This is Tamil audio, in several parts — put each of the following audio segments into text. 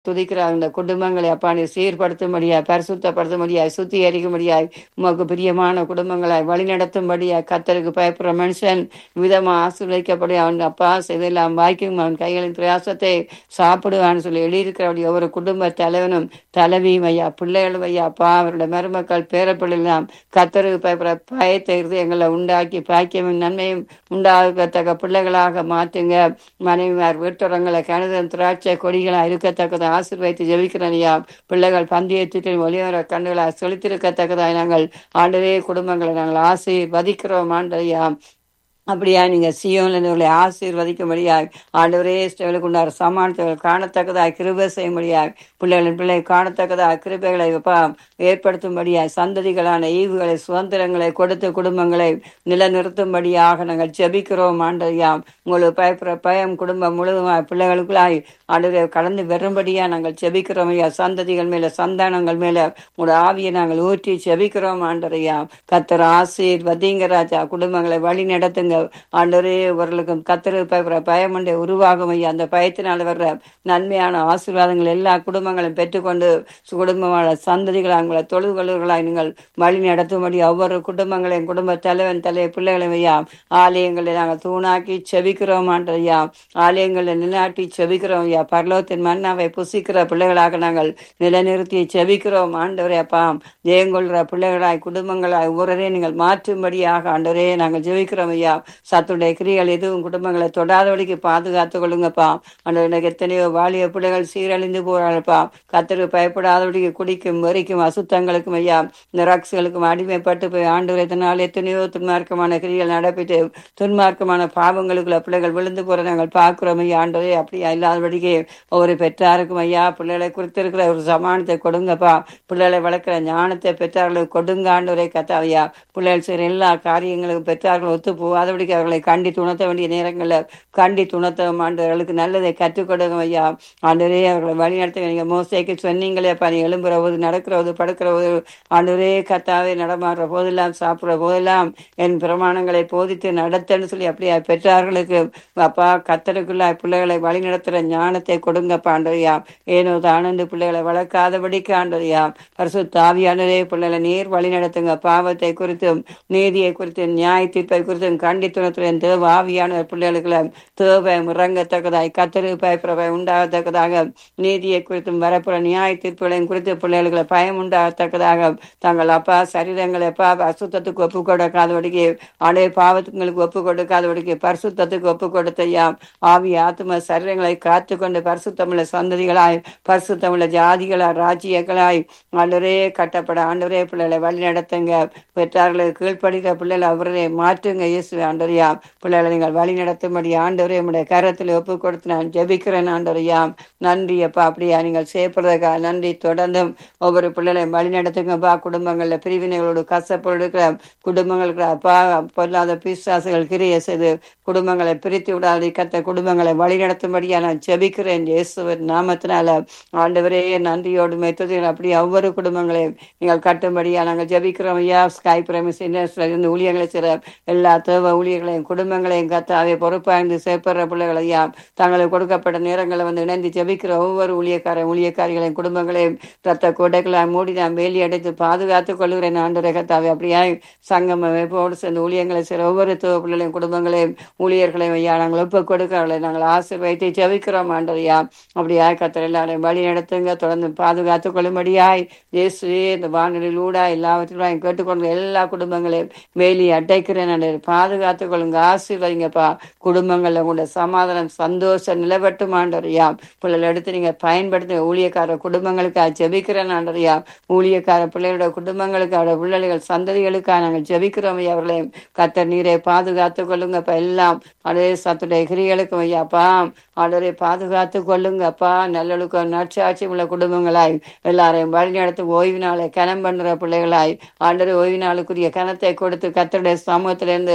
துதிக்கிறார் இந்த குடும்பங்களை அப்பா நீ சீர்படுத்தும்படியாய் பரிசுத்தப்படுத்தும்படியாய் சுத்திகரிக்கும்படியாய் உமக்கு பிரியமான குடும்பங்களாய் வழிநடத்தும்படியாய் கத்தருக்கு பயப்படுற மனுஷன் விதமா ஆசீர்வதிக்கப்படி அவன் அப்பா செய்தெல்லாம் வாய்க்கும் அவன் கைகளின் பிரயாசத்தை சாப்பிடுவான்னு சொல்லி எழுதியிருக்கிறபடி ஒவ்வொரு குடும்ப தலைவனும் தலைவியும் ஐயா பிள்ளைகளும் ஐயா அப்பா அவருடைய மருமக்கள் பேரப்பிள்ளைலாம் கத்தருக்கு பயப்படுற பயத்தை எங்களை உண்டாக்கி பாக்கியமும் நன்மையும் உண்டாகத்தக்க பிள்ளைகளாக மாற்றுங்க மனைவிமார் வீட்டுறங்களை கணிதம் திராட்சை கொடிகளாக இருக்கத்தக்கதை ஆசீர்வதித்து ஜெபிக்கிறனையா பிள்ளைகள் பந்தயத்தில் ஒளிவர கண்டுகளாக செலுத்திருக்கத்தக்கதாய் நாங்கள் ஆண்டவே குடும்பங்களை நாங்கள் ஆசீர்வதிக்கிறோம் ஆண்டையா அப்படியா நீங்க சியோன்களை ஆசீர்வதிக்கும்படியாய் ஆண்டவரே ஸ்டெவலுக்கு உண்டார் சமானத்தை காணத்தக்கதாய் கிருபை செய்யும்படியாய் பிள்ளைகளின் பிள்ளை காணத்தக்கதாய் கிருபைகளை அப்பா ஏற்படுத்தும்படியாய் சந்ததிகளான ஈவுகளை சுதந்திரங்களை கொடுத்து குடும்பங்களை நிலைநிறுத்தும்படியாக நாங்கள் ஜெபிக்கிறோம் ஆண்டறியாம் உங்களுக்கு பயப்படுற பயம் குடும்பம் முழுவதுமாய் பிள்ளைகளுக்குள்ளாய் ஆண்டவரை கடந்து வரும்படியா நாங்கள் ஜெபிக்கிறோம் ஐயா சந்ததிகள் மேல சந்தானங்கள் மேல உங்களோட ஆவியை நாங்கள் ஊற்றி ஜெபிக்கிறோம் ஆண்டரையா கத்தர் ஆசீர்வதிங்க ராஜா குடும்பங்களை வழி நடத்துங்க ஆண்டவரே இவர்களுக்கும் கத்தரு பயப்படுற பயம் ஒன்றை உருவாகும் ஐயா அந்த பயத்தினால் வர்ற நன்மையான ஆசீர்வாதங்கள் எல்லா குடும்பங்களும் பெற்றுக்கொண்டு சு- குடும்பமான சந்ததிகளை அவங்களை தொழுகொள்வர்களாய் நீங்கள் வழி நடத்தும்படி ஒவ்வொரு குடும்பங்களையும் குடும்ப தலைவன் தலை பிள்ளைகளையும் ஐயா ஆலயங்களை நாங்கள் தூணாக்கி செபிக்கிறோம் ஆண்டரையா ஆலயங்களை நிலைநாட்டி செபிக்கிறோம் ஐயா பரலோகத்தின் மன்னாவை புசிக்கிற பிள்ளைகளாக நாங்கள் நிலைநிறுத்தி செபிக்கிறோம் ஆண்டவரே அப்பா ஜெயங்கொள்கிற பிள்ளைகளாய் குடும்பங்களாய் ஒவ்வொருவரே நீங்கள் மாற்றும்படியாக ஆண்டவரே நாங்கள் ஜெபிக்கிறோம் ஐயா சத்துடைய கிரிகள் எதுவும் குடும்பங்களை தொடாதபடிக்கு பாதுகாத்துக் கொள்ளுங்கப்பா ஆண்டவர் எனக்கு எத்தனையோ வாலிய பிள்ளைகள் சீரழிந்து போறாங்கப்பா கத்தருக்கு பயப்படாதபடிக்கு குடிக்கும் வரிக்கும் அசுத்தங்களுக்கும் ஐயா இந்த ரக்ஸ்களுக்கும் அடிமைப்பட்டு போய் ஆண்டு இதனால் எத்தனையோ துன்மார்க்கமான கிரிகள் நடப்பிட்டு துன்மார்க்கமான பாவங்களுக்குள்ள பிள்ளைகள் விழுந்து போற நாங்கள் பார்க்கிறோம் ஐயா ஆண்டவரே அப்படியா இல்லாதபடிக்கு ஒவ்வொரு பெற்றாருக்கும் ஐயா பிள்ளைகளை குறித்திருக்கிற ஒரு சமானத்தை கொடுங்கப்பா பிள்ளைகளை வளர்க்கிற ஞானத்தை பெற்றார்களுக்கு கொடுங்க ஆண்டவரே கத்தாவையா பிள்ளைகள் செய்கிற எல்லா காரியங்களுக்கும் பெற்றார்கள் ஒத்து போகாதபடிக்கு அவர்களை கண்டி துணர்த்த வேண்டிய நேரங்களில் கண்டி துணர்த்த ஆண்டவர்களுக்கு நல்லதை கற்றுக் கொடுங்க ஐயா ஆண்டவரே அவர்களை வழி நடத்த நீங்க மோசைக்கு சொன்னீங்களே அப்பா நீ எழும்புற போது நடக்கிற போது படுக்கிற போது ஆண்டவரே கத்தாவே நடமாடுற போதெல்லாம் சாப்பிடுற போதெல்லாம் என் பிரமாணங்களை போதித்து நடத்தன்னு சொல்லி அப்படியே பெற்றார்களுக்கு அப்பா கத்தருக்குள்ள பிள்ளைகளை வழி நடத்துற ஞானத்தை கொடுங்கப்பா ஆண்டவரையா ஏனோ தானந்து பிள்ளைகளை வளர்க்காதபடிக்கு ஆண்டவரையா பரிசு தாவியானதே பிள்ளைகளை நீர் வழி நடத்துங்க பாவத்தை குறித்தும் நீதியை குறித்தும் நியாய தீர்ப்பை குறித்தும் கண்டித்துணத்துடன் தேவ ஆவியான பிள்ளைகளுக்குள்ள தேவை இறங்கத்தக்கதாய் கத்தரு பயப்பிரவை உண்டாகத்தக்கதாக நீதியை குறித்தும் வரப்புற நியாய தீர்ப்புகளையும் குறித்து பிள்ளைகளுக்கு பயம் உண்டாகத்தக்கதாக தங்கள் அப்பா சரீரங்களை அப்பா அசுத்தத்துக்கு ஒப்பு கொடுக்காதபடிக்கு அடைய பாவத்துங்களுக்கு ஒப்பு கொடுக்காதபடிக்கு பரிசுத்தத்துக்கு ஒப்பு கொடுத்தையா ஆவி ஆத்ம சரீரங்களை காத்து கொண்டு பரிசுத்தமுள்ள சந்ததிகளாய் பரிசுத்தமுள்ள ஜாதிகளாய் ராஜ்யங்களாய் ஆண்டவரே கட்டப்பட ஆண்டவரே பிள்ளைகளை வழி நடத்துங்க பெற்றார்களுக்கு கீழ்ப்படுகிற பிள்ளைகளை அவரே மாற்றுங்க இயேசு ஆண்டவரையா பிள்ளைகளை நீங்கள் வழி நடத்தும்படி ஆண்டவரே உடைய கரத்தில் ஒப்பு கொடுத்து நான் ஜெபிக்கிறேன் ஆண்டவரையா நன்றி அப்பா அப்படியா நீங்கள் செய்யப்படுறதுக்கா நன்றி தொடர்ந்தும் ஒவ்வொரு பிள்ளைகளையும் வழி நடத்துங்கப்பா குடும்பங்களில் பிரிவினைகளோடு கசப்போடு இருக்கிற குடும்பங்களுக்கு அப்பா பொல்லாத பிசாசுகள் கிரிய செய்து குடும்பங்களை பிரித்து விடாது கத்த குடும்பங்களை வழி நடத்தும்படியா நான் ஜெபிக்கிறேன் இயேசுவின் நாமத்தினால ஆண்டவரே நன்றியோடு மெத்ததில் அப்படி ஒவ்வொரு குடும்பங்களையும் நீங்கள் கட்டும்படியா நாங்கள் ஜெபிக்கிறோம் ஐயா ஸ்கை பிரமிஸ் இருந்து ஊழியர்களை செய்கிற எல்லா தேவ ஊழியர்களையும் குடும்பங்களையும் கத்தாவே பொறுப்பாய்ந்து சேர்ப்படுற பிள்ளைகள் ஐயா தங்களுக்கு கொடுக்கப்பட்ட நேரங்களை வந்து இணைந்து ஜெபிக்கிற ஒவ்வொரு ஊழியக்கார ஊழியக்காரிகளையும் குடும்பங்களையும் ரத்த கொடைகளை மூடி நான் வேலி அடைத்து பாதுகாத்துக் கொள்கிறேன் ஆண்டு கத்தாவே அப்படியா சங்கம் அமைப்போடு சேர்ந்து ஊழியங்களை செய்கிற ஒவ்வொரு தேவ பிள்ளைகளையும் குடும்பங்களையும் ஊழியர்களையும் ஐயா நாங்கள் ஒப்பு கொடுக்கிறவர்களை நாங்கள் ஆசீர்வதித்து ஜெபிக்கிறோம் ஆண்டரையா அப்படியா கத்தர் எல்லாரையும் வழி நடத்துங்க தொடர்ந்து பாதுகாத்துக் கொள்ளும்படியாய் இயேசுவே இந்த வானொலியிலூடா எல்லாவற்றிலும் கேட்டுக்கொண்டு எல்லா குடும்பங்களையும் வேலி அடைக்கிறேன் ஆண்டவரே. பாதுகாத்துக் கொள்ளுங்க ஆசீர்வதிங்கப்பா குடும்பங்கள்ல உங்களோட சமாதானம் சந்தோஷம் நிலவட்டும் ஆண்டறியா பிள்ளைகளை எடுத்து நீங்க பயன்படுத்துங்க ஊழியக்கார குடும்பங்களுக்காக ஜெபிக்கிறேன் ஆண்டறியா ஊழியக்கார பிள்ளைகளோட குடும்பங்களுக்கு அவரோட பிள்ளைகள் சந்ததிகளுக்காக நாங்கள் ஜெபிக்கிறோம் ஐயா அவர்களையும் கத்தர் நீரை பாதுகாத்துக் கொள்ளுங்கப்பா எல்லாம் அதே சத்துடைய கிரிகளுக்கும் ஐயாப்பா ஆண்டவரை பாதுகாத்து கொள்ளுங்கப்பா நல்லொழுக்க நற்சாட்சி உள்ள குடும்பங்களாய் எல்லாரையும் வழி நடத்தும் ஓய்வு நாளை கனம் பண்ணுற பிள்ளைகளாய் ஆண்டரை ஓய்வு நாளுக்குரிய கனத்தை கொடுத்து கத்தருடைய சமூகத்திலிருந்து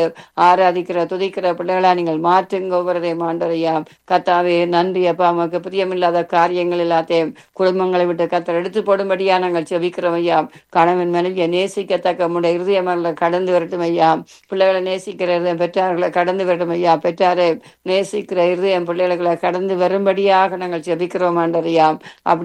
ஆராதிக்கிற துதிக்கிற பிள்ளைகளா நீங்கள் மாற்றுங்க ஒவ்வொருவரையும் ஆண்டவரையா கத்தாவே நன்றி அப்பா நமக்கு பிரியமில்லாத காரியங்கள் எல்லாத்தையும் குடும்பங்களை விட்டு கத்தர் எடுத்து போடும்படியா நாங்கள் செபிக்கிறோம் ஐயா கணவன் மனைவியை நேசிக்கத்தக்க முடைய இருதயமல்ல கடந்து வரட்டும் ஐயா பிள்ளைகளை நேசிக்கிற இருதயம் பெற்றார்களை கடந்து வரட்டும் ஐயா பெற்றாரை நேசிக்கிற இருதயம் பிள்ளைகளை கடந்து வரும்படியாக நாங்கள் செபிக்கிறோம் ஆண்டரையா அப்படி